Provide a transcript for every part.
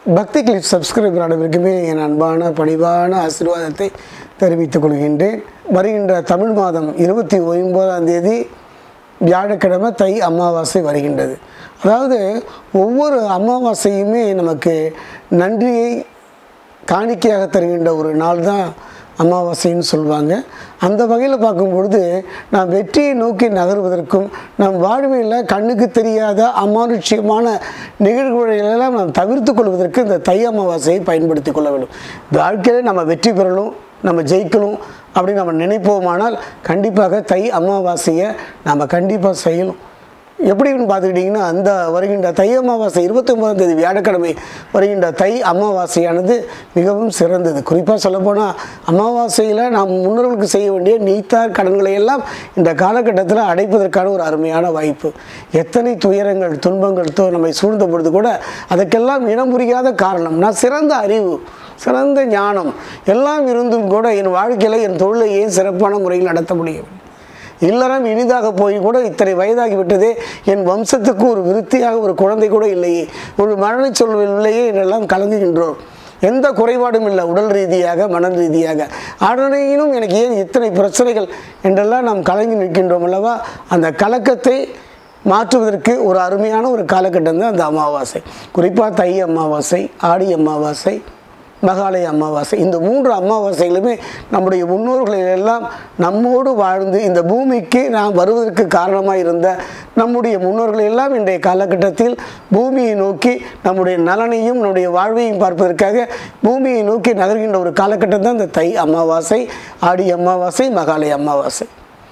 பக்தி clip subscriber அனைவருக்குமே என் அன்பான பணிவான ஆசீர்வாதத்தை தெரிவித்துக் கொள்கின்றேன் வருகின்ற தமிழ் மாதம் இருபத்தி ஒன்பதாம் தேதி வியாழக்கிழமை தை அமாவாசை வருகின்றது அதாவது ஒவ்வொரு அமாவாசையுமே நமக்கு நன்றியை காணிக்கையாக தருகின்ற ஒரு நாள் தான் அமாவாசைன்னு சொல்லுவாங்க அந்த வகையில் பார்க்கும்பொழுது நாம் வெற்றியை நோக்கி நகர்வதற்கும் நம் வாழ்வில் கண்ணுக்கு தெரியாத அமானுஷ்யமான நிகழ்வுகளெல்லாம் நாம் தவிர்த்து கொள்வதற்கு இந்த தை அமாவாசையை பயன்படுத்தி கொள்ள வேண்டும் வாழ்க்கையில் நம்ம வெற்றி பெறணும் நம்ம ஜெயிக்கணும் அப்படின்னு நம்ம நினைப்போமானால் கண்டிப்பாக தை அமாவாசையை நம்ம கண்டிப்பாக செய்யணும் எப்படின்னு பார்த்துக்கிட்டிங்கன்னா அந்த வருகின்ற தை அமாவாசை இருபத்தி ஒன்பதாம் தேதி வியாழக்கிழமை வருகின்ற தை அமாவாசையானது மிகவும் சிறந்தது குறிப்பாக சொல்லப்போனால் அமாவாசையில் நாம் முன்னோர்களுக்கு செய்ய வேண்டிய நீத்தார் கடன்களை எல்லாம் இந்த காலகட்டத்தில் அடைப்பதற்கான ஒரு அருமையான வாய்ப்பு எத்தனை துயரங்கள் துன்பங்கள் தோ நம்மை சூழ்ந்த பொழுது கூட அதற்கெல்லாம் இனம் புரியாத காரணம் நான் சிறந்த அறிவு சிறந்த ஞானம் எல்லாம் இருந்தும் கூட என் வாழ்க்கையில் என் தொழிலை ஏன் சிறப்பான முறையில் நடத்த முடியும் இல்லறம் இனிதாக போய் கூட இத்தனை வயதாகிவிட்டதே என் வம்சத்துக்கு ஒரு விருத்தியாக ஒரு குழந்தை கூட இல்லையே ஒரு மரண சொல்வில்லையே என்றெல்லாம் கலங்குகின்றோம் எந்த குறைபாடும் இல்லை உடல் ரீதியாக மன ரீதியாக ஆடனையிலும் எனக்கு ஏன் இத்தனை பிரச்சனைகள் என்றெல்லாம் நாம் கலங்கி நிற்கின்றோம் அல்லவா அந்த கலக்கத்தை மாற்றுவதற்கு ஒரு அருமையான ஒரு காலகட்டம் தான் அந்த அமாவாசை குறிப்பாக தை அமாவாசை ஆடி அமாவாசை மகாலய அமாவாசை இந்த மூன்று அமாவாசைகளுமே நம்முடைய முன்னோர்களை எல்லாம் நம்மோடு வாழ்ந்து இந்த பூமிக்கு நாம் வருவதற்கு காரணமாக இருந்த நம்முடைய முன்னோர்கள் எல்லாம் இன்றைய காலகட்டத்தில் பூமியை நோக்கி நம்முடைய நலனையும் நம்முடைய வாழ்வையும் பார்ப்பதற்காக பூமியை நோக்கி நகர்கின்ற ஒரு காலகட்டம் தான் இந்த தை அமாவாசை ஆடி அமாவாசை மகாலய அமாவாசை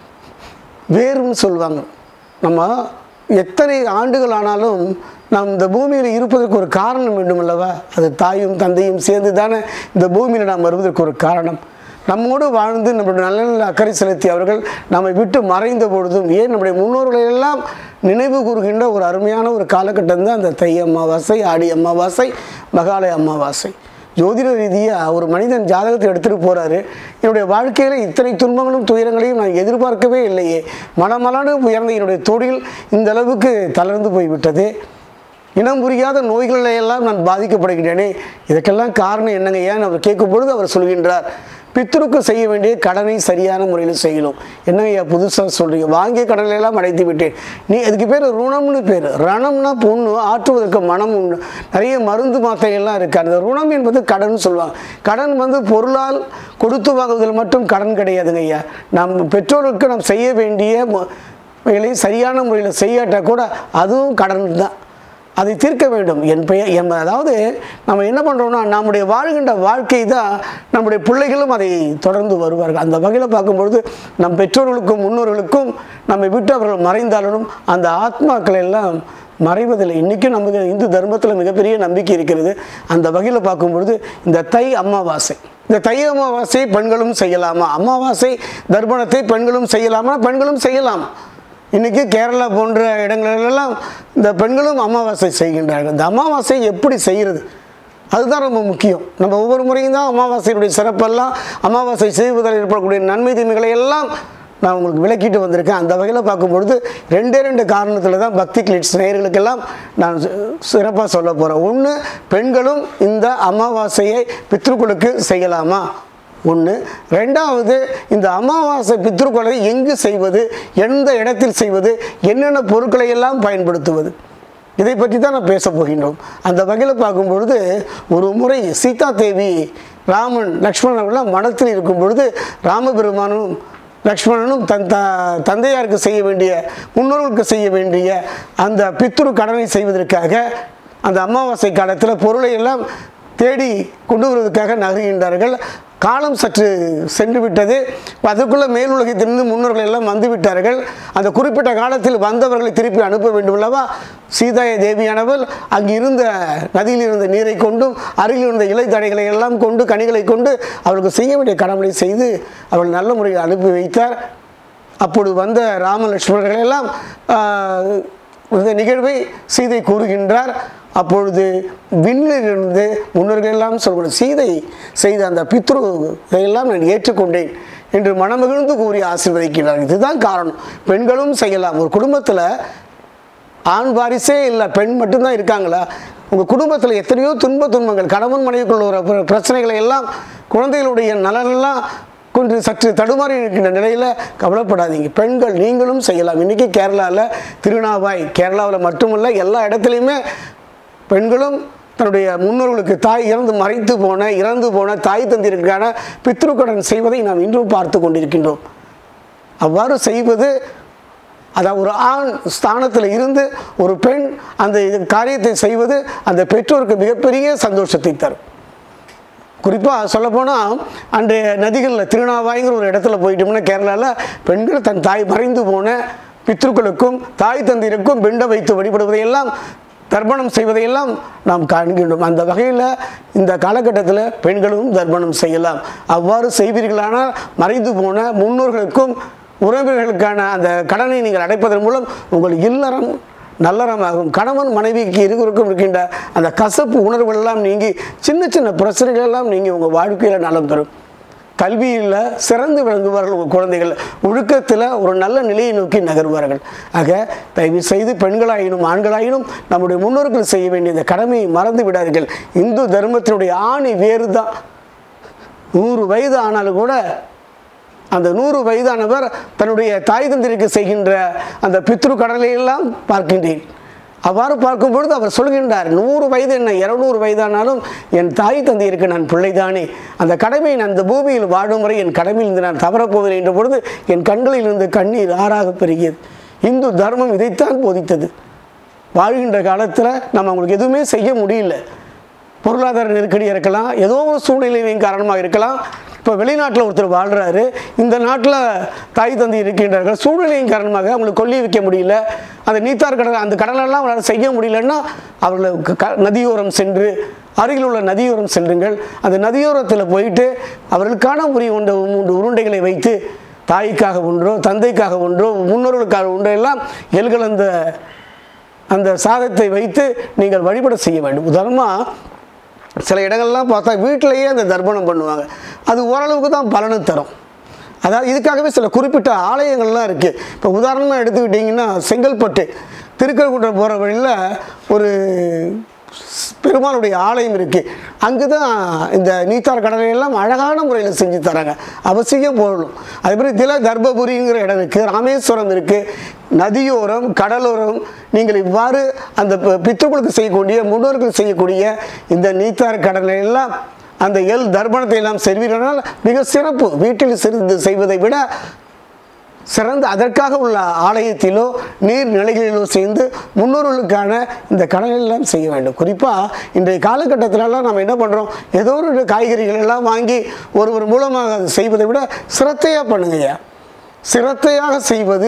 வேறுன்னு சொல்லுவாங்க நம்ம எத்தனை ஆண்டுகள் ஆனாலும் நாம் இந்த பூமியில் இருப்பதற்கு ஒரு காரணம் வேண்டும் அல்லவா அது தாயும் தந்தையும் சேர்ந்து தானே இந்த பூமியில் நாம் வருவதற்கு ஒரு காரணம் நம்மோடு வாழ்ந்து நம்முடைய நல்ல நல்ல அக்கறை செலுத்தி அவர்கள் நம்மை விட்டு மறைந்த பொழுதும் ஏன் நம்முடைய முன்னோர்களை எல்லாம் நினைவு கூறுகின்ற ஒரு அருமையான ஒரு காலகட்டம் தான் அந்த தை அமாவாசை ஆடி அமாவாசை மகாலய அமாவாசை ஜோதிட ரீதியாக ஒரு மனிதன் ஜாதகத்தை எடுத்துகிட்டு போகிறாரு என்னுடைய வாழ்க்கையில் இத்தனை துன்பங்களும் துயரங்களையும் நான் எதிர்பார்க்கவே இல்லையே மனமலான உயர்ந்த என்னுடைய தொழில் இந்த அளவுக்கு தளர்ந்து போய்விட்டது இனம் புரியாத நோய்களை எல்லாம் நான் பாதிக்கப்படுகின்றேனே இதுக்கெல்லாம் காரணம் என்னங்க ஏன்னு அவர் கேட்கும் பொழுது அவர் சொல்கின்றார் பித்ருக்கு செய்ய வேண்டிய கடனை சரியான முறையில் செய்யணும் என்னங்க ஐயா புதுசாக சொல்கிறீங்க வாங்கிய கடனை எல்லாம் அடைத்து விட்டேன் நீ அதுக்கு பேர் ருணம்னு பேர் ரணம்னா பொண்ணு ஆற்றுவதற்கு மனம் உண்டு நிறைய மருந்து மாத்திரைகள்லாம் இருக்குது அந்த ருணம் என்பது கடன் சொல்லுவாங்க கடன் வந்து பொருளால் கொடுத்து வாங்குவதில் மட்டும் கடன் கிடையாதுங்க ஐயா நம் பெற்றோருக்கு நாம் செய்ய வேண்டிய மு- வேலை சரியான முறையில் செய்யாட்டா கூட அதுவும் கடன் தான் அதை தீர்க்க வேண்டும் என் பெயர் என் அதாவது நம்ம என்ன பண்ணுறோம்னா நம்முடைய வாழ்கின்ற வாழ்க்கை தான் நம்முடைய பிள்ளைகளும் அதை தொடர்ந்து வருவார்கள் அந்த வகையில் பார்க்கும்பொழுது நம் பெற்றோர்களுக்கும் முன்னோர்களுக்கும் நம்மை விட்டு அவர்கள் மறைந்தாலும் அந்த ஆத்மாக்கள் எல்லாம் மறைவதில்லை இன்றைக்கும் நமக்கு இந்து தர்மத்தில் மிகப்பெரிய நம்பிக்கை இருக்கிறது அந்த வகையில் பார்க்கும்பொழுது இந்த தை அமாவாசை இந்த தை அமாவாசை பெண்களும் செய்யலாமா அமாவாசை தர்ப்பணத்தை பெண்களும் செய்யலாமா பெண்களும் செய்யலாம் இன்றைக்கி கேரளா போன்ற இடங்களிலெல்லாம் இந்த பெண்களும் அமாவாசை செய்கின்றார்கள் இந்த அமாவாசை எப்படி செய்கிறது அதுதான் ரொம்ப முக்கியம் நம்ம ஒவ்வொரு முறையும் தான் அமாவாசையுடைய சிறப்பெல்லாம் அமாவாசை செய்வதில் ஏற்படக்கூடிய நன்மை தீமைகளை எல்லாம் நான் உங்களுக்கு விளக்கிட்டு வந்திருக்கேன் அந்த வகையில் பார்க்கும்பொழுது ரெண்டே ரெண்டு காரணத்தில் தான் பக்தி கிளிட்ஸ் நேயர்களுக்கெல்லாம் நான் சிறப்பாக சொல்ல போகிறேன் ஒன்று பெண்களும் இந்த அமாவாசையை பித்ருக்களுக்கு செய்யலாமா ஒன்று ரெண்டாவது இந்த அமாவாசை பித்ருக்களை எங்கு செய்வது எந்த இடத்தில் செய்வது என்னென்ன பொருட்களை எல்லாம் பயன்படுத்துவது இதை பற்றி தான் நான் பேச போகின்றோம் அந்த வகையில் பார்க்கும்பொழுது ஒரு முறை சீதா தேவி ராமன் லக்ஷ்மணன் அவர்கள்லாம் மடத்தில் இருக்கும் பொழுது ராமபெருமானும் லக்ஷ்மணனும் தன் த தந்தையாருக்கு செய்ய வேண்டிய முன்னோர்களுக்கு செய்ய வேண்டிய அந்த பித்ரு கடனை செய்வதற்காக அந்த அமாவாசை காலத்தில் பொருளை எல்லாம் தேடி கொண்டு வருவதற்காக நகர்கின்றார்கள் காலம் சற்று சென்று விட்டது அதற்குள்ள மேல் உலகத்திலிருந்து முன்னோர்கள் எல்லாம் வந்து விட்டார்கள் அந்த குறிப்பிட்ட காலத்தில் வந்தவர்களை திருப்பி அனுப்ப வேண்டும் அல்லவா சீதாய தேவியானவள் அங்கு இருந்த நதியில் இருந்த நீரை கொண்டும் அருகில் இருந்த இலை தடைகளை எல்லாம் கொண்டு கனிகளை கொண்டு அவளுக்கு செய்ய வேண்டிய கடமைகளை செய்து அவள் நல்ல முறையில் அனுப்பி வைத்தார் அப்பொழுது வந்த ராம லட்சுமணர்கள் எல்லாம் ஆஹ், இந்த நிகழ்வை சீதை கூறுகின்றார் அப்பொழுது விண்ணிலிருந்து முன்னோர்கள் எல்லாம் சொல்லணும் சீதை செய்த அந்த பித்ரு இதையெல்லாம் நான் ஏற்றுக்கொண்டேன் என்று மனமகிழ்ந்து கூறி ஆசீர்வதிக்கிறார் இதுதான் காரணம் பெண்களும் செய்யலாம் ஒரு குடும்பத்தில் ஆண் வாரிசே இல்லை பெண் மட்டும்தான் இருக்காங்களா உங்கள் குடும்பத்தில் எத்தனையோ துன்ப துன்பங்கள் கணவன் மனைவிக்குள்ள ஒரு பிர- பிரச்சனைகளை எல்லாம் குழந்தைகளுடைய நலனெல்லாம் கொஞ்சம் சற்று தடுமாறி இருக்கின்ற நிலையில் கவலைப்படாதீங்க பெண்கள் நீங்களும் செய்யலாம் இன்றைக்கி கேரளாவில் திருநாவாய் கேரளாவில் மட்டுமல்ல எல்லா இடத்துலையுமே பெண்களும் தன்னுடைய முன்னோர்களுக்கு தாய் இறந்து மறைத்து போன இறந்து போன தாய் தந்திற்கான பித்ருக்கடன் செய்வதை நாம் இன்றும் பார்த்து கொண்டிருக்கின்றோம் அவ்வாறு செய்வது அதாவது ஒரு ஆண் ஸ்தானத்தில் இருந்து ஒரு பெண் அந்த இது காரியத்தை செய்வது அந்த பெற்றோருக்கு மிகப்பெரிய சந்தோஷத்தை தரும் குறிப்பாக சொல்லப்போனால் அன்றைய நதிகளில் திருநாவாய்ங்கிற ஒரு இடத்துல போயிட்டோம்னா கேரளாவில் பெண்கள் தன் தாய் மறைந்து போன பித்ருக்களுக்கும் தாய் தந்தையருக்கும் பிண்டம் வைத்து வழிபடுவதையெல்லாம் தர்ப்பணம் செய்வதையெல்லாம் நாம் காண்கின்றோம் அந்த வகையில் இந்த காலகட்டத்தில் பெண்களும் தர்ப்பணம் செய்யலாம் அவ்வாறு செய்வீர்களானால் மறைந்து போன முன்னோர்களுக்கும் உறவினர்களுக்கான அந்த கடனை நீங்கள் அடைப்பதன் மூலம் உங்கள் இல்லறம் நல்லறமாகும் கணவன் மனைவிக்கு இருவருக்கும் இருக்கின்ற அந்த கசப்பு உணர்வுகள் எல்லாம் நீங்கி சின்ன சின்ன பிரச்சனைகள் எல்லாம் நீங்கி உங்கள் வாழ்க்கையில் நலம் பெறும் கல்வியில் சிறந்து விளங்குவார்கள் உங்கள் குழந்தைகள் ஒழுக்கத்தில் ஒரு நல்ல நிலையை நோக்கி நகர்வார்கள் ஆக தயவு செய்து பெண்களாயினும் ஆண்களாயினும் நம்முடைய முன்னோர்கள் செய்ய வேண்டிய இந்த கடமையை மறந்து விடாதீர்கள் இந்து தர்மத்தினுடைய ஆணி வேறு தான் நூறு வயது ஆனாலும் கூட அந்த நூறு வயதானவர் தன்னுடைய தாய் தந்திரிக்கு செய்கின்ற அந்த பித்ரு கடலையெல்லாம் பார்க்கின்றேன் அவ்வாறு பார்க்கும் பொழுது அவர் சொல்கின்றார் நூறு வயது என்ன இருநூறு வயதானாலும் என் தாய் தந்தையருக்கு நான் பிள்ளைதானே அந்த கடமையை நான் இந்த பூமியில் வாழும் வரை என் கடமையிலிருந்து நான் தவறப்போவதில்லை என்ற பொழுது என் கண்களிலிருந்து கண்ணீர் ஆறாக பெருகியது இந்து தர்மம் இதைத்தான் போதித்தது வாழ்கின்ற காலத்தில் நம்ம அவங்களுக்கு எதுவுமே செய்ய முடியல பொருளாதார நெருக்கடி இருக்கலாம் ஏதோ ஒரு சூழ்நிலையின் காரணமாக இருக்கலாம் இப்போ வெளிநாட்டில் ஒருத்தர் வாழ்கிறாரு இந்த நாட்டில் தாய் தந்தை இருக்கின்றார்கள் சூழ்நிலையின் காரணமாக அவங்களுக்கு கொல்லி வைக்க முடியல அந்த நீத்தார் கடல் அந்த கடலெல்லாம் அவங்களால செய்ய முடியலன்னா அவர்களுக்கு க நதியோரம் சென்று அருகில் உள்ள நதியோரம் செல்லுங்கள் அந்த நதியோரத்தில் போயிட்டு அவர்களுக்கான உரிய உண்ட மூன்று உருண்டைகளை வைத்து தாய்க்காக ஒன்றோ தந்தைக்காக ஒன்றோ முன்னோர்களுக்காக ஒன்றோ எல்லாம் எல்கலந்த அந்த சாதத்தை வைத்து நீங்கள் வழிபட செய்ய வேண்டும் உதாரணமாக சில இடங்கள்லாம் பார்த்தா வீட்டிலேயே அந்த தர்ப்பணம் பண்ணுவாங்க அது ஓரளவுக்கு தான் பலனை தரும் அதாவது இதுக்காகவே சில குறிப்பிட்ட ஆலயங்கள்லாம் இருக்குது இப்போ உதாரணமாக எடுத்துக்கிட்டிங்கன்னா செங்கல்பட்டு திருக்கல்குன்றம் போகிற வழியில் ஒரு பெருமாளுடைய ஆலயம் இருக்குது அங்கே தான் இந்த நீத்தார் கடலை எல்லாம் அழகான முறையில் செஞ்சு தராங்க அவசியம் போகணும் அதே மாதிரி தில தர்மபுரிங்கிற இடம் இருக்குது ராமேஸ்வரம் இருக்குது நதியோரம் கடலோரம் நீங்கள் இவ்வாறு அந்த பி- பித்ருக்களுக்கு செய்யக்கூடிய முன்னோர்களுக்கு செய்யக்கூடிய இந்த நீத்தார் கடலை எல்லாம் அந்த எல் தர்ப்பணத்தை எல்லாம் செய்வீர்களால் மிக சிறப்பு வீட்டில் சிறிது செய்வதை விட சிறந்த அதற்காக உள்ள ஆலயத்திலோ நீர் நிலைகளிலோ சேர்ந்து முன்னோர்களுக்கான இந்த கடனெல்லாம் செய்ய வேண்டும் குறிப்பாக இன்றைய காலகட்டத்திலலாம் நம்ம என்ன பண்ணுறோம் ஏதோ ஒரு காய்கறிகள் எல்லாம் வாங்கி ஒருவர் மூலமாக அதை செய்வதை விட சிரத்தையாக பண்ணுங்கய்யா சிரத்தையாக செய்வது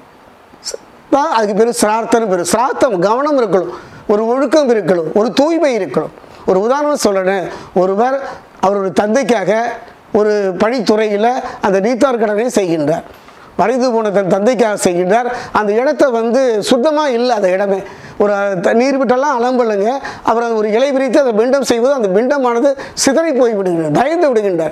தான் அதுக்கு பேர் சிரார்த்தம் பேர் சிரார்த்தம் கவனம் இருக்கணும் ஒரு ஒழுக்கம் இருக்கணும் ஒரு தூய்மை இருக்கணும் ஒரு உதாரணம் சொல்லணும் ஒருவர் அவருடைய தந்தைக்காக ஒரு பணித்துறையில் அந்த நீத்தார் கடனை செய்கின்றார் மறைந்து போன தன் தந்தைக்காக செய்கின்றார் அந்த இடத்த வந்து சுத்தமாக இல்லை அந்த இடமே ஒரு த- நீர் விட்டெல்லாம் அலம்பலுங்க அவர் அது ஒரு இலை விரித்து அதை பிண்டம் செய்வது அந்த பிண்டமானது சிதறி போய் விடுகின்றார் பயந்து விடுகின்றார்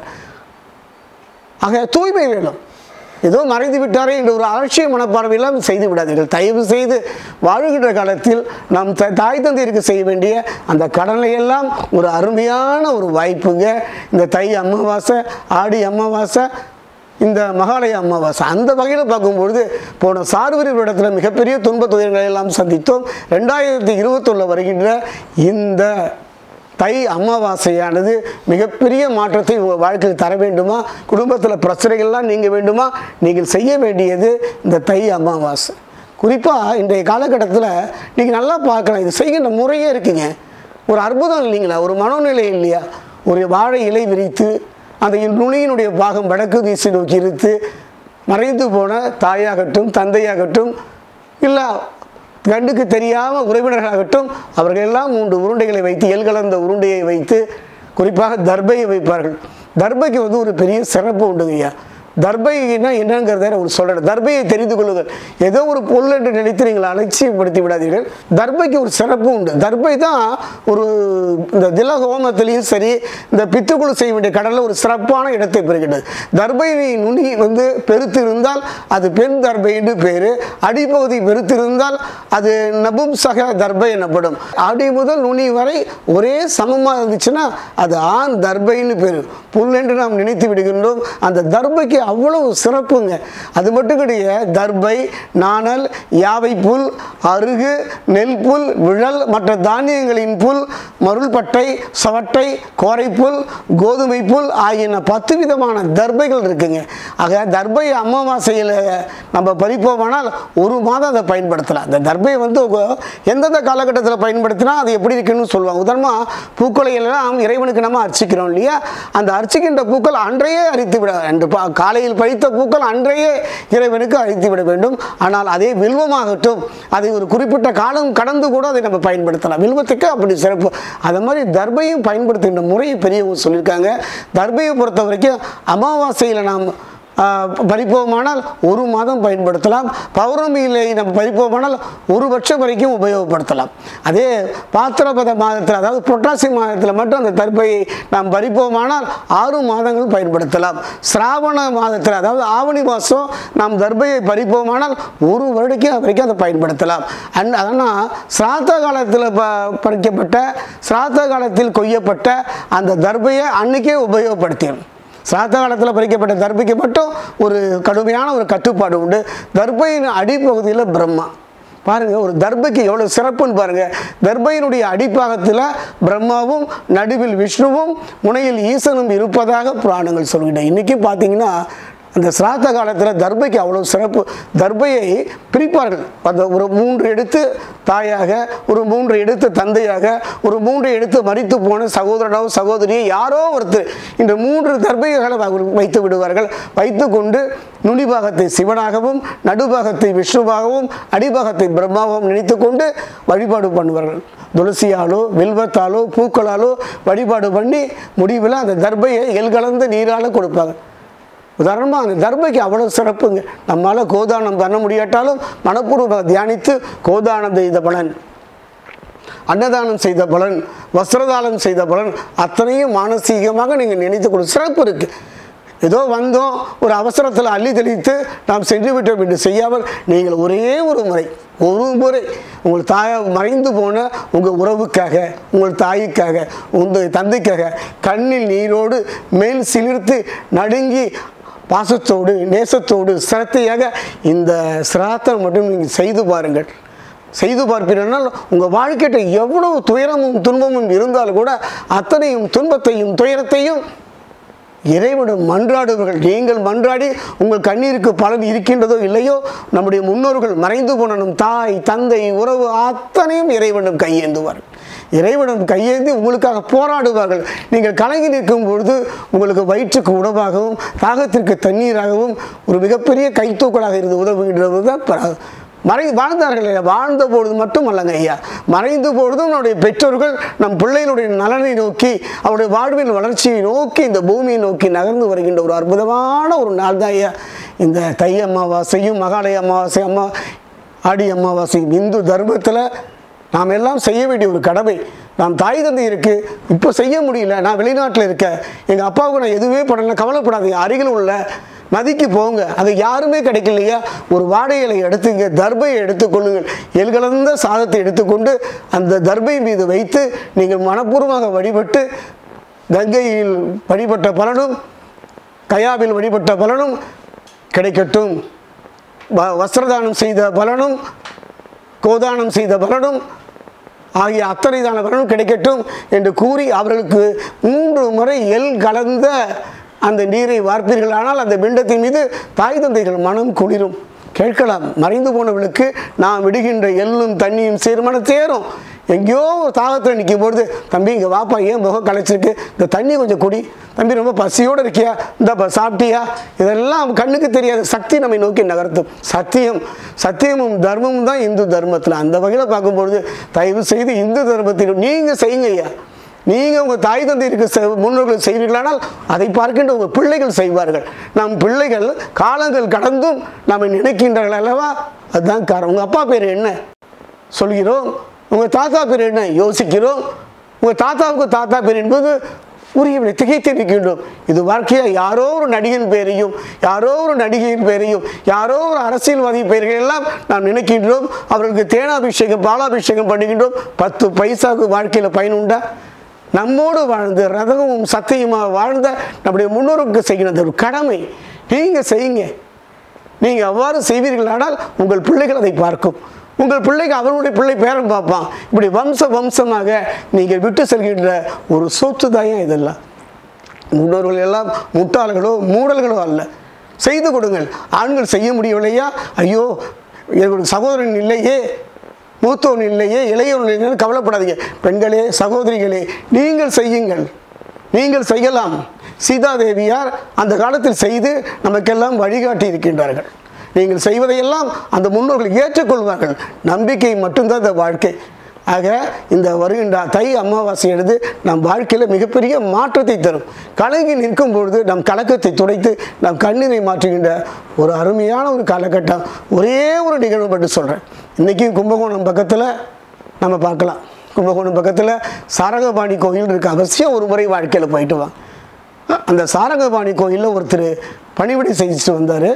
ஆக தூய்மை வேணும் ஏதோ மறைந்து விட்டாரே என்ற ஒரு அலட்சிய மனப்பார்வையெல்லாம் செய்து விடாதீர்கள் தயவு செய்து வாழுகின்ற காலத்தில் நம் த தாய் தந்தையருக்கு செய்ய வேண்டிய அந்த கடனை எல்லாம் ஒரு அருமையான ஒரு வாய்ப்புங்க இந்த தை அமாவாசை ஆடி அமாவாசை இந்த மகாலய அமாவாசை அந்த வகையில் பார்க்கும்பொழுது போன சார்வரி இடத்துல மிகப்பெரிய துன்ப துயரங்களை எல்லாம் சந்தித்தோம் ரெண்டாயிரத்தி இருபத்தொன்னில் வருகின்ற இந்த தை அமாவாசையானது மிகப்பெரிய மாற்றத்தை உங்கள் வாழ்க்கையில் தர வேண்டுமா குடும்பத்தில் பிரச்சனைகள்லாம் நீங்க வேண்டுமா நீங்கள் செய்ய வேண்டியது இந்த தை அமாவாசை குறிப்பாக இன்றைய காலகட்டத்தில் நீங்கள் நல்லா பார்க்கலாம் இது செய்கின்ற முறையே இருக்குங்க ஒரு அற்புதம் இல்லைங்களா ஒரு மனோநிலை இல்லையா ஒரு வாழை இலை விரித்து அந்த நுனியினுடைய பாகம் வடக்கு திசை நோக்கி இருத்து மறைந்து போன தாயாகட்டும் தந்தையாகட்டும் இல்லை கண்டுக்கு தெரியாமல் உறவினர்களாகட்டும் அவர்கள் எல்லாம் மூன்று உருண்டைகளை வைத்து எல் கலந்த உருண்டையை வைத்து குறிப்பாக தர்பையை வைப்பார்கள் தர்பைக்கு வந்து ஒரு பெரிய சிறப்பு உண்டுங்க ஐயா தர்பைனா என்னங்கிறத ஒரு சொல்கிறேன் தர்பையை தெரிந்து கொள்ளுங்கள் ஏதோ ஒரு பொருள் என்று நினைத்து நீங்கள் அலட்சியப்படுத்தி விடாதீர்கள் தர்பைக்கு ஒரு சிறப்பு உண்டு தர்பை தான் ஒரு இந்த தில ஹோமத்திலையும் சரி இந்த பித்துக்குழு செய்ய வேண்டிய கடலில் ஒரு சிறப்பான இடத்தை பெறுகின்றது தர்பை நுனி வந்து பெருத்து இருந்தால் அது பெண் தர்பை என்று பேர் அடிப்பகுதி பெருத்து இருந்தால் அது நபும்சக தர்பை எனப்படும் அடி முதல் நுனி வரை ஒரே சமமாக இருந்துச்சுன்னா அது ஆண் தர்பைன்னு பேர் புல் என்று நாம் நினைத்து விடுகின்றோம் அந்த தர்பைக்கு அவ்வளவு சிறப்புங்க அது மட்டும் கிடையாது தர்பை நாணல் யாவை புல் அருகு நெல் புல் விழல் மற்ற தானியங்களின் புல் மருள்பட்டை சவட்டை கோரைப்புல் கோதுமை புல் ஆகியன பத்து விதமான தர்பைகள் இருக்குங்க ஆக தர்பை அமாவாசையில் நம்ம பறிப்போமானால் ஒரு மாதம் அதை பயன்படுத்தலாம் அந்த தர்பையை வந்து உங்க- எந்தெந்த காலகட்டத்தில் பயன்படுத்தினா அது எப்படி இருக்குன்னு சொல்லுவாங்க உதாரணமாக பூக்களை எல்லாம் இறைவனுக்கு நம்ம அர்ச்சிக்கிறோம் இல்லையா அந்த அர்ச்சிக்கின்ற பூக்கள் அன்றையே அரித்து விட அன்று பா- காலையில் பறித்த பூக்கள் அன்றையே இறைவனுக்கு அழித்து விட வேண்டும் ஆனால் அதே வில்வமாகட்டும் அதை ஒரு குறிப்பிட்ட காலம் கடந்து கூட அதை நம்ம பயன்படுத்தலாம் வில்வத்துக்கு அப்படி சிறப்பு அது மாதிரி தர்பையும் பயன்படுத்துகின்ற முறையை பெரியவங்க சொல்லியிருக்காங்க தர்பையை பொறுத்த வரைக்கும் அமாவாசையில் நாம் ஆஹ், பறிப்போமானால் ஒரு மாதம் பயன்படுத்தலாம் பௌர்ணமியிலே நம்ம பறிப்போமானால் ஒரு வருஷம் வரைக்கும் உபயோகப்படுத்தலாம் அதே பாத்திரபத மாதத்தில் அதாவது புரட்டாசி மாதத்தில் மட்டும் அந்த தர்பையை நாம் பறிப்போமானால் ஆறு மாதங்கள் பயன்படுத்தலாம் சிராவண மாதத்தில் அதாவது ஆவணி மாதம் நாம் தர்பையை பறிப்போமானால் ஒரு வருடக்கும் வரைக்கும் அதை பயன்படுத்தலாம் அண்ட் அதனால் சிராத்த காலத்தில் ப பறிக்கப்பட்ட சிராத்த காலத்தில் கொய்யப்பட்ட அந்த தர்பையை அன்னைக்கே உபயோகப்படுத்திடும் சிராத்த காலத்தில் பறிக்கப்பட்ட தர்பைக்கு மட்டும் ஒரு கடுமையான ஒரு கட்டுப்பாடு உண்டு தர்பையின் அடிப்பகுதியில் பிரம்மா பாருங்க ஒரு தர்பைக்கு எவ்வளோ சிறப்புன்னு பாருங்க தர்பையினுடைய அடிப்பாகத்தில் பிரம்மாவும் நடுவில் விஷ்ணுவும் முனையில் ஈசனும் இருப்பதாக புராணங்கள் சொல்கின்றன இன்னைக்கு பார்த்தீங்கன்னா அந்த சிராத்த காலத்தில் தர்பைக்கு அவ்வளோ சிறப்பு தர்பையை பிரிப்பார்கள் அந்த ஒரு மூன்று எடுத்து தாயாக ஒரு மூன்று எடுத்து தந்தையாக ஒரு மூன்று எடுத்து மறித்து போன சகோதரனோ சகோதரியோ யாரோ ஒருத்தர் இந்த மூன்று தர்பைகளை அவர் வைத்து விடுவார்கள் வைத்து கொண்டு நுனிபாகத்தை சிவனாகவும் நடுபாகத்தை விஷ்ணுவாகவும் அடிபாகத்தை பிரம்மாவும் நினைத்து கொண்டு வழிபாடு பண்ணுவார்கள் துளசியாலோ வில்வத்தாலோ பூக்களாலோ வழிபாடு பண்ணி முடிவில் அந்த தர்பையை எல்கலந்த நீரால் கொடுப்பாங்க உதாரணமாக அந்த தர்பைக்கு அவ்வளோ சிறப்புங்க நம்மளால் கோதானம் பண்ண முடியாட்டாலும் மனப்பூர்வமாக தியானித்து கோதானம் செய்த பலன் அன்னதானம் செய்த பலன் வஸ்திரதானம் செய்த பலன் அத்தனையும் மானசீகமாக நீங்கள் நினைத்து கொடு சிறப்பு இருக்குது ஏதோ வந்தோம் ஒரு அவசரத்தில் அள்ளி தெளித்து நாம் சென்று விட்டோம் என்று செய்யாமல் நீங்கள் ஒரே ஒரு முறை ஒரு முறை உங்கள் தாய மறைந்து போன உங்கள் உறவுக்காக உங்கள் தாய்க்காக உங்கள் தந்தைக்காக கண்ணில் நீரோடு மேல் சிலிர்த்து நடுங்கி பாசத்தோடு நேசத்தோடு சிரத்தையாக இந்த சிராத்தம் மட்டும் நீங்கள் செய்து பாருங்கள் செய்து பார்ப்பீர்கள் உங்கள் வாழ்க்கையிட்ட எவ்வளவு துயரமும் துன்பமும் இருந்தாலும் கூட அத்தனையும் துன்பத்தையும் துயரத்தையும் இறைவனிடம் மன்றாடுவர்கள் நீங்கள் மன்றாடி உங்கள் கண்ணீருக்கு பலன் இருக்கின்றதோ இல்லையோ நம்முடைய முன்னோர்கள் மறைந்து போன நம் தாய் தந்தை உறவு அத்தனையும் இறைவனிடம் கையேந்துவார்கள் இறைவனிடம் கையேந்தி உங்களுக்காக போராடுவார்கள் நீங்கள் கலங்கி நிற்கும் பொழுது உங்களுக்கு வயிற்றுக்கு உணவாகவும் தாகத்திற்கு தண்ணீராகவும் ஒரு மிகப்பெரிய கைத்தூக்கலாக இருந்து உதவுகின்றது தான் ப- மறை வாழ்ந்தார்கள் ஐயா வாழ்ந்த பொழுது மட்டும் அல்லங்க ஐயா மறைந்த பொழுதும் நம்முடைய பெற்றோர்கள் நம் பிள்ளைகளுடைய நலனை நோக்கி அவருடைய வாழ்வின் வளர்ச்சியை நோக்கி இந்த பூமியை நோக்கி நகர்ந்து வருகின்ற ஒரு அற்புதமான ஒரு நாள் தான் ஐயா இந்த தை அமாவாசையும் மகாலய அமாவாசை அம்மா ஆடி அமாவாசையும் இந்து தர்மத்தில் நாம் எல்லாம் செய்ய வேண்டிய ஒரு கடமை நாம் தாய் தந்தை இருக்கு இப்போ செய்ய முடியல நான் வெளிநாட்டில் இருக்கேன் எங்கள் அப்பாவுக்கு நான் எதுவுமே பண்ணல கவலைப்படாதீங்க அருகில் உள்ள நதிக்கு போங்க அது யாருமே கிடைக்கலையா ஒரு வாடை இலை எடுத்துங்க தர்பையை எடுத்துக்கொள்ளுங்கள் எல்கலந்த சாதத்தை எடுத்துக்கொண்டு அந்த தர்பை மீது வைத்து நீங்கள் மனப்பூர்வமாக வழிபட்டு கங்கையில் வழிபட்ட பலனும் கயாவில் வழிபட்ட பலனும் கிடைக்கட்டும் வ- வஸ்திரதானம் செய்த பலனும் கோதானம் செய்த பலனும் ஆகிய அத்தனை தான பலனும் கிடைக்கட்டும் என்று கூறி அவர்களுக்கு மூன்று முறை எல் கலந்த அந்த நீரை வார்ப்பீர்களானால் அந்த பிண்டத்தின் மீது தாய் தந்தைகள் மனம் குளிரும் கேட்கலாம் மறைந்து போனவர்களுக்கு நாம் விடுகின்ற எள்ளும் தண்ணியும் சேர்மன சேரும் எங்கேயோ ஒரு தாகத்தில் நிற்கும் பொழுது தம்பி இங்கே வாப்பா ஏன் முகம் களைச்சிருக்கு இந்த தண்ணி கொஞ்சம் குடி தம்பி ரொம்ப பசியோடு இருக்கியா இந்த சாப்பிட்டியா இதெல்லாம் கண்ணுக்கு தெரியாத சக்தி நம்மை நோக்கி நகர்த்தும் சத்தியம் சத்தியமும் தர்மமும் தான் இந்து தர்மத்தில் அந்த வகையில் பார்க்கும்பொழுது தயவு செய்து இந்து தர்மத்தில் நீங்கள் செய்யுங்க ஐயா நீங்கள் உங்கள் தாய் தந்தையருக்கு செ- முன்னோர்கள் செய்வீர்களானால் அதை பார்க்கின்ற உங்கள் பிள்ளைகள் செய்வார்கள் நம் பிள்ளைகள் காலங்கள் கடந்தும் நம்மை நினைக்கின்றார்கள் அல்லவா அதுதான் காரணம் உங்கள் அப்பா பேர் என்ன சொல்கிறோம் உங்கள் தாத்தா பேர் என்ன யோசிக்கிறோம் உங்கள் தாத்தாவுக்கு தாத்தா பேர் என்பது உரியவில்லை திகைத்து நிற்கின்றோம் இது வாழ்க்கையா யாரோ ஒரு நடிகன் பேரையும் யாரோ ஒரு நடிகையின் பேரையும் யாரோ ஒரு அரசியல்வாதி பெயர்கள் எல்லாம் நாம் நினைக்கின்றோம் அவர்களுக்கு தேனாபிஷேகம் பாலாபிஷேகம் பண்ணுகின்றோம் பத்து பைசாவுக்கு வாழ்க்கையில் பயனுண்டா நம்மோடு வாழ்ந்து ரதமும் சத்தியமாக வாழ்ந்த நம்முடைய முன்னோருக்கு செய்கிற அந்த ஒரு கடமை நீங்கள் செய்யுங்க நீங்கள் அவ்வாறு செய்வீர்களானால் உங்கள் பிள்ளைகள் அதை பார்க்கும் உங்கள் பிள்ளைக்கு அவருடைய பிள்ளை பேரன் பார்ப்பான் இப்படி வம்ச வம்சமாக நீங்கள் விட்டு செல்கின்ற ஒரு சொத்து தாயம் இதெல்லாம் முன்னோர்கள் எல்லாம் முட்டாள்களோ மூடல்களோ அல்ல செய்து கொடுங்கள் ஆண்கள் செய்ய முடியவில்லையா ஐயோ என்னுடைய சகோதரன் இல்லையே மூத்தவன் இல்லையே இளையவன் இல்லைன்னு கவலைப்படாதீங்க பெண்களே சகோதரிகளே நீங்கள் செய்யுங்கள் நீங்கள் செய்யலாம் சீதாதேவியார் அந்த காலத்தில் செய்து நமக்கெல்லாம் வழிகாட்டி இருக்கின்றார்கள் நீங்கள் செய்வதையெல்லாம் அந்த முன்னோர்கள் ஏற்றுக்கொள்வார்கள் நம்பிக்கை மட்டும்தான் இந்த வாழ்க்கை ஆக இந்த வருகின்ற தை அமாவாசை எடுத்து நம் வாழ்க்கையில் மிகப்பெரிய மாற்றத்தை தரும் கலங்கி நிற்கும் பொழுது நம் கலக்கத்தை துடைத்து நம் கண்ணீரை மாற்றுகின்ற ஒரு அருமையான ஒரு காலகட்டம் ஒரே ஒரு நிகழ்வு மட்டும் சொல்கிறேன் இன்றைக்கும் கும்பகோணம் பக்கத்தில் நம்ம பார்க்கலாம் கும்பகோணம் பக்கத்தில் சாரங்கபாணி கோயில் இருக்குது அவசியம் ஒரு முறை வாழ்க்கையில் போயிட்டு வா அந்த சாரங்கபாணி கோயிலில் ஒருத்தர் பணிவிடை செஞ்சுட்டு வந்தார்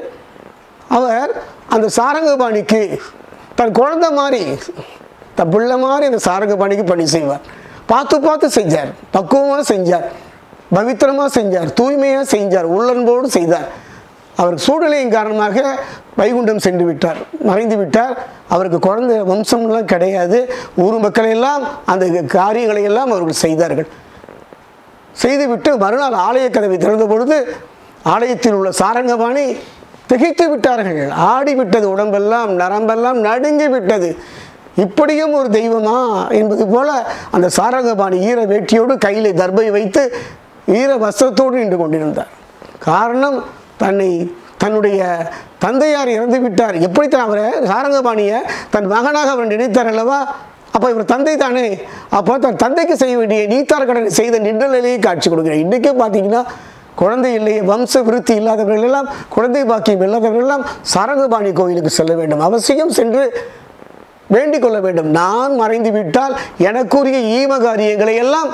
அவர் அந்த சாரங்கபாணிக்கு தன் குழந்தை மாதிரி தன் பிள்ளை மாதிரி அந்த சாரங்கபாணிக்கு பணி செய்வார் பார்த்து பார்த்து செஞ்சார் பக்குவமாக செஞ்சார் பவித்திரமாக செஞ்சார் தூய்மையாக செஞ்சார் உள்ளன்போடு செய்தார் அவர் சூழ்நிலையின் காரணமாக வைகுண்டம் சென்று விட்டார் மறைந்து விட்டார் அவருக்கு குழந்தை வம்சம்லாம் கிடையாது ஊர் மக்கள் எல்லாம் அந்த காரியங்களை எல்லாம் அவர்கள் செய்தார்கள் செய்துவிட்டு மறுநாள் ஆலய கதவை திறந்த பொழுது ஆலயத்தில் உள்ள சாரங்கபாணி திகைத்து விட்டார்கள் ஆடி விட்டது உடம்பெல்லாம் நரம்பெல்லாம் நடுங்கி விட்டது இப்படியும் ஒரு தெய்வமா என்பது போல அந்த சாரங்கபாணி ஈர வேட்டியோடு கையில் தர்பை வைத்து ஈர வஸ்திரத்தோடு நின்று கொண்டிருந்தார் காரணம் தன்னை தன்னுடைய தந்தையார் இறந்து விட்டார் எப்படித்தான் அவரை சாரங்கபாணியை தன் மகனாக அவர் நினைத்தார் அல்லவா அப்போ இவர் தந்தை தானே அப்போ தன் தந்தைக்கு செய்ய வேண்டிய நீத்தார் கடனை செய்த நின்றலையே காட்சி கொடுக்கிறேன் இன்றைக்கே பார்த்தீங்கன்னா குழந்தை இல்லையே வம்ச விருத்தி இல்லாதவர்கள் எல்லாம் குழந்தை பாக்கியம் இல்லாதவர்கள் எல்லாம் சாரங்கபாணி கோயிலுக்கு செல்ல வேண்டும் அவசியம் சென்று வேண்டிக் கொள்ள வேண்டும் நான் மறைந்து விட்டால் எனக்குரிய ஈம காரியங்களை எல்லாம்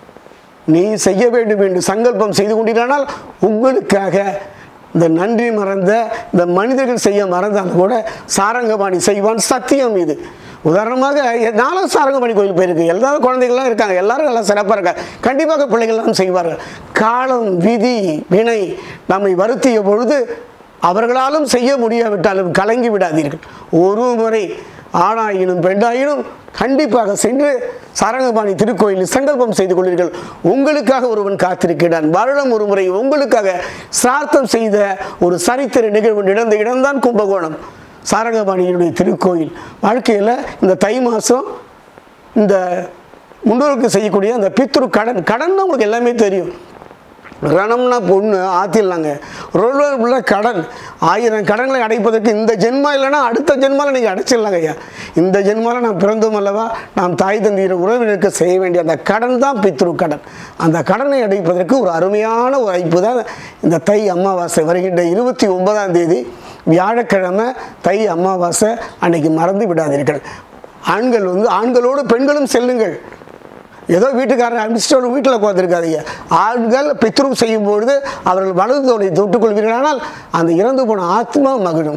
நீ செய்ய வேண்டும் என்று சங்கல்பம் செய்து கொண்டிருந்தால் உங்களுக்காக இந்த நன்றி மறந்த இந்த மனிதர்கள் செய்ய மறந்தால் கூட சாரங்கபாணி செய்வான் சத்தியம் இது உதாரணமாக எ- நானும் சாரங்கபாணி கோயில் போயிருக்கு எல்லாரும் குழந்தைகள்லாம் இருக்காங்க எல்லாரும் நல்லா சிறப்பாக இருக்காங்க கண்டிப்பாக பிள்ளைகள்லாம் செய்வார்கள் காலம் விதி வினை நம்மை வருத்திய பொழுது அவர்களாலும் செய்ய முடியாவிட்டாலும் கலங்கி விடாதீர்கள் ஒரு முறை ஆணாயினும் பெண்ணாயினும் கண்டிப்பாக சென்று சாரங்கபாணி திருக்கோயிலில் சங்கல்பம் செய்து கொள்வீர்கள் உங்களுக்காக ஒருவன் காத்திருக்கிறான் வருடம் ஒரு முறை உங்களுக்காக சிரார்த்தம் செய்த ஒரு சரித்திர நிகழ்வு நடந்த இடம்தான் கும்பகோணம் சாரங்கபாணியினுடைய திருக்கோயில் வாழ்க்கையில் இந்த தை மாதம் இந்த முன்னோருக்கு செய்யக்கூடிய அந்த பித்ரு கடன் கடன் உங்களுக்கு எல்லாமே தெரியும் ரணம்னா பொண்ணு ஆத்திடலாங்க ரோல்வர் உள்ள கடன் ஆயிரம் கடன்களை அடைப்பதற்கு இந்த ஜென்மா இல்லைன்னா அடுத்த ஜென்மாவில் நீங்கள் அடைச்சிடலாங்க ஐயா இந்த ஜென்மாவில் நாம் பிறந்தோம் அல்லவா நாம் தாய் தந்தையர் உறவினருக்கு செய்ய வேண்டிய அந்த கடன் தான் பித்ரு கடன் அந்த கடனை அடைப்பதற்கு ஒரு அருமையான ஒரு வாய்ப்பு தான் இந்த தை அமாவாசை வருகின்ற இருபத்தி ஒன்பதாம் தேதி வியாழக்கிழமை தை அமாவாசை அன்னைக்கு மறந்து விடாதீர்கள் ஆண்கள் வந்து ஆண்களோடு பெண்களும் செல்லுங்கள் ஏதோ வீட்டுக்காரர் அனுப்பிச்சிட்டு வீட்டில் உட்காந்துருக்காதீங்க ஆண்கள் பித்ரு செய்யும் பொழுது அவர்கள் வலது தோலை தொட்டுக்கொள்வீர்களானால் அந்த இறந்து போன ஆத்மா மகிழும்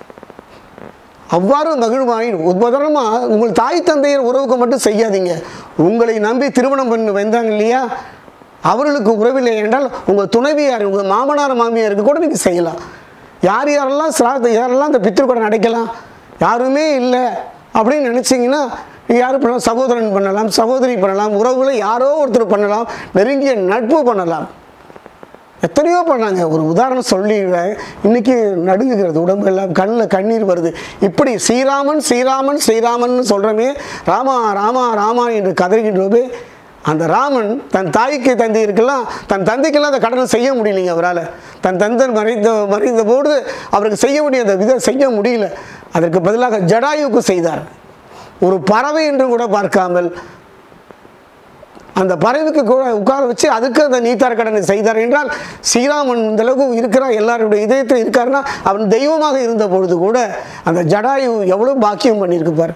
அவ்வாறு மகிழ்வாயின் உதாரணமாக உங்கள் தாய் தந்தையர் உறவுக்கு மட்டும் செய்யாதீங்க உங்களை நம்பி திருமணம் பண்ணி வந்தாங்க இல்லையா அவர்களுக்கு உறவில்லை என்றால் உங்கள் துணைவியார் உங்கள் மாமனார் மாமியாருக்கு கூட நீங்கள் செய்யலாம் யார் யாரெல்லாம் சிராத்த யாரெல்லாம் இந்த பித்திருக்கடன் அடைக்கலாம் யாருமே இல்லை அப்படின்னு நினச்சிங்கன்னா யார் பண்ணலாம் சகோதரன் பண்ணலாம் சகோதரி பண்ணலாம் உறவுகளை யாரோ ஒருத்தர் பண்ணலாம் நெருங்கிய நட்பு பண்ணலாம் எத்தனையோ பண்ணாங்க ஒரு உதாரணம் சொல்லிடுறேன் இன்னைக்கு நடுங்குகிறது உடம்பு எல்லாம் கண்ணில் கண்ணீர் வருது இப்படி ஸ்ரீராமன் ஸ்ரீராமன் ஸ்ரீராமன் சொல்கிறோமே ராமா ராமா ராமா என்று கதறுகின்றோமே அந்த ராமன் தன் தாய்க்கு தந்தையிருக்கெல்லாம் தன் தந்தைக்கெல்லாம் அந்த கடனை செய்ய முடியலைங்க அவரால் தன் தந்தன் மறைந்த மறைந்த போது அவருக்கு செய்ய வேண்டிய அந்த விதம் செய்ய முடியல அதற்கு பதிலாக ஜடாயுக்கு செய்தார் ஒரு பறவை என்று கூட பார்க்காமல் அந்த பறவைக்கு கூட உட்கார வச்சு அதுக்கு அந்த நீத்தார் கடனை செய்தார் என்றால் ஸ்ரீராமன் இந்த அளவுக்கு இருக்கிறார் எல்லாருடைய இதயத்தில் இருக்காருன்னா அவன் தெய்வமாக இருந்த பொழுது கூட அந்த ஜடாயு எவ்வளோ பாக்கியம் பண்ணியிருக்கு பாரு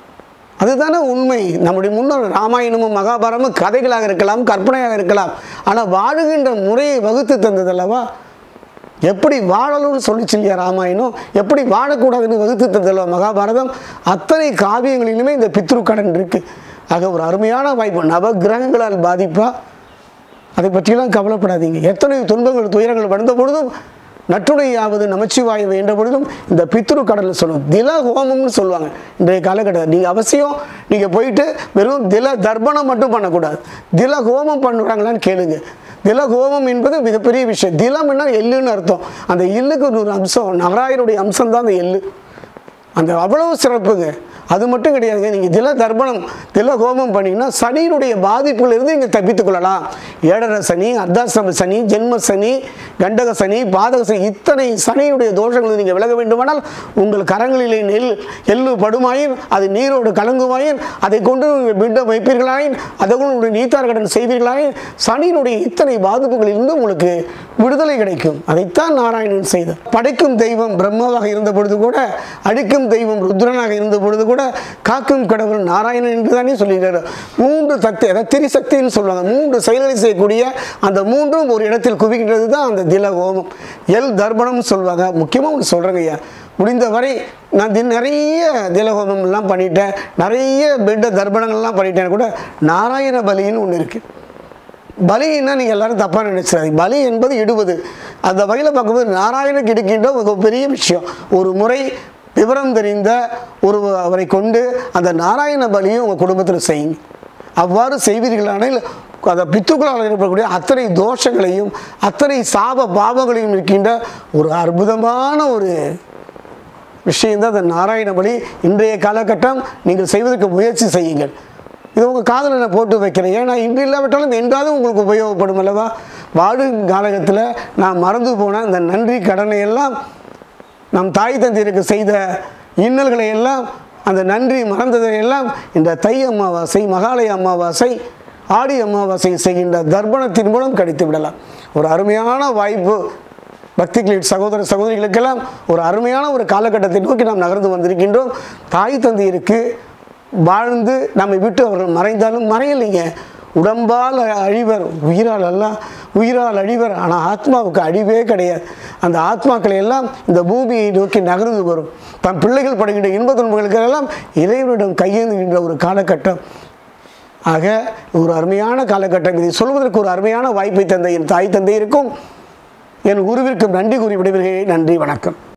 அதுதானே உண்மை நம்முடைய முன்னோர் ராமாயணமும் மகாபாரதமும் கதைகளாக இருக்கலாம் கற்பனையாக இருக்கலாம் ஆனால் வாழுகின்ற முறையை வகுத்து தந்ததல்லவா எப்படி வாழணும்னு சொல்லிச்சு இல்லையா ராமாயணம் எப்படி வாழக்கூடாதுன்னு வகுத்து தந்தல்லவா மகாபாரதம் அத்தனை காவியங்களிலுமே இந்த பித்ரு கடன் இருக்கு ஆக ஒரு அருமையான வாய்ப்பு நவகிரகங்களால் பாதிப்பா அதை பற்றியெல்லாம் கவலைப்படாதீங்க எத்தனை துன்பங்கள் துயரங்கள் வந்த பொழுதும் நற்றுணையாவது நமச்சிவாயவை என்ற பொழுதும் இந்த பித்ரு கடலில் சொல்லணும் தில ஹோமம்னு சொல்லுவாங்க இன்றைய காலகட்டத்தில் நீங்கள் அவசியம் நீங்கள் போயிட்டு வெறும் தில தர்ப்பணம் மட்டும் பண்ணக்கூடாது தில ஹோமம் பண்ணுறாங்களான்னு கேளுங்க தில ஹோமம் என்பது மிகப்பெரிய விஷயம் திலம்னா எள்ளுன்னு அர்த்தம் அந்த எள்ளுக்கு ஒரு அம்சம் நவராயருடைய அம்சம் தான் அந்த எள்ளு அந்த அவ்வளவு சிறப்புங்க அது மட்டும் கிடையாதுங்க நீங்கள் தில தர்ப்பணம் தில ஹோமம் பண்ணிங்கன்னா சனியினுடைய பாதிப்பிலிருந்து இங்கே தப்பித்துக் கொள்ளலாம் ஏழரை சனி அர்த்தாசிரம சனி ஜென்ம சனி கண்டக சனி பாதக சனி இத்தனை சனியுடைய தோஷங்களை நீங்கள் விலக வேண்டுமானால் உங்கள் கரங்களிலே நெல் எள்ளு படுமாயின் அது நீரோடு கலங்குமாயின் அதை கொண்டு நீங்கள் பிண்டம் வைப்பீர்களாயின் அதை கொண்டு உங்களுடைய நீத்தார் கடன் செய்வீர்களாயின் சனியினுடைய இத்தனை பாதிப்புகளிலிருந்து உங்களுக்கு விடுதலை கிடைக்கும் அதைத்தான் நாராயணன் செய்தார் படைக்கும் தெய்வம் பிரம்மாவாக இருந்த பொழுது கூட அழிக்கும் தெய்வம் ருத்ரனாக இருந்த பொழுது கூட காக்கும் கடவுள் நாராயணன் என்று தானே சொல்லுகிறார் மூன்று சக்தி அதாவது திரிசக்தின்னு சொல்லுவாங்க மூன்று செயல்களை செய்யக்கூடிய அந்த மூன்றும் ஒரு இடத்தில் குவிக்கின்றது தான் அந்த தில ஹோமம் எல் தர்ப்பணம்னு சொல்லுவாங்க முக்கியமாக ஒன்று சொல்கிறேங்க ஐயா முடிந்தவரை நான் தின நிறைய திலஹோமம் எல்லாம் பண்ணிட்டேன் நிறைய பெட்ட தர்ப்பணங்கள்லாம் பண்ணிட்டேன் கூட நாராயண பலின்னு ஒன்று இருக்குது பலின்னா நீங்கள் எல்லாரும் தப்பாக நினைச்சிடாதீங்க பலி என்பது இடுவது அந்த வகையில் பார்க்கும்போது நாராயணுக்கு இடுக்கின்ற ஒரு பெரிய விஷயம் ஒரு முறை விவரம் தெரிந்த ஒரு அவரை கொண்டு அந்த நாராயண பலியை உங்கள் குடும்பத்தில் செய்யுங்க அவ்வாறு செய்வீர்களானால் அந்த பித்துக்களால் ஏற்படக்கூடிய அத்தனை தோஷங்களையும் அத்தனை சாப பாவங்களையும் இருக்கின்ற ஒரு அற்புதமான ஒரு விஷயம்தான் அந்த நாராயண பலி இன்றைய காலகட்டம் நீங்கள் செய்வதற்கு முயற்சி செய்யுங்கள் இது உங்கள் காதில் நான் போட்டு வைக்கிறேன் ஏன்னா இன்று இல்லாவிட்டாலும் என்றாலும் உங்களுக்கு உபயோகப்படும் அல்லவா வாழும் காலகட்டத்தில் நான் மறந்து போன அந்த நன்றி கடனை எல்லாம் நம் தாய் தந்தையருக்கு செய்த இன்னல்களை எல்லாம் அந்த நன்றி மறந்ததை எல்லாம் இந்த தை அமாவாசை மகாலய அமாவாசை ஆடி அமாவாசை செய்கின்ற தர்ப்பணத்தின் மூலம் கடித்து விடலாம் ஒரு அருமையான வாய்ப்பு பக்திகளின் சகோதர சகோதரிகளுக்கெல்லாம் ஒரு அருமையான ஒரு காலகட்டத்தை நோக்கி நாம் நகர்ந்து வந்திருக்கின்றோம் தாய் தந்தையருக்கு வாழ்ந்து நம்மை விட்டு அவர்கள் மறைந்தாலும் மறையலைங்க உடம்பால் அழிவர் உயிரால் அல்ல உயிரால் அழிவர் ஆனால் ஆத்மாவுக்கு அழிவே கிடையாது அந்த ஆத்மாக்களை எல்லாம் இந்த பூமியை நோக்கி நகர்ந்து வரும் தன் பிள்ளைகள் படுகின்ற இன்ப துன்பங்களுக்கெல்லாம் இறைவனிடம் கையேந்துகின்ற ஒரு காலகட்டம் ஆக ஒரு அருமையான காலகட்டம் இதை சொல்வதற்கு ஒரு அருமையான வாய்ப்பை தந்த என் தாய் தந்தையருக்கும் என் குருவிற்கும் நன்றி கூறி விடுவீர்கள் நன்றி வணக்கம்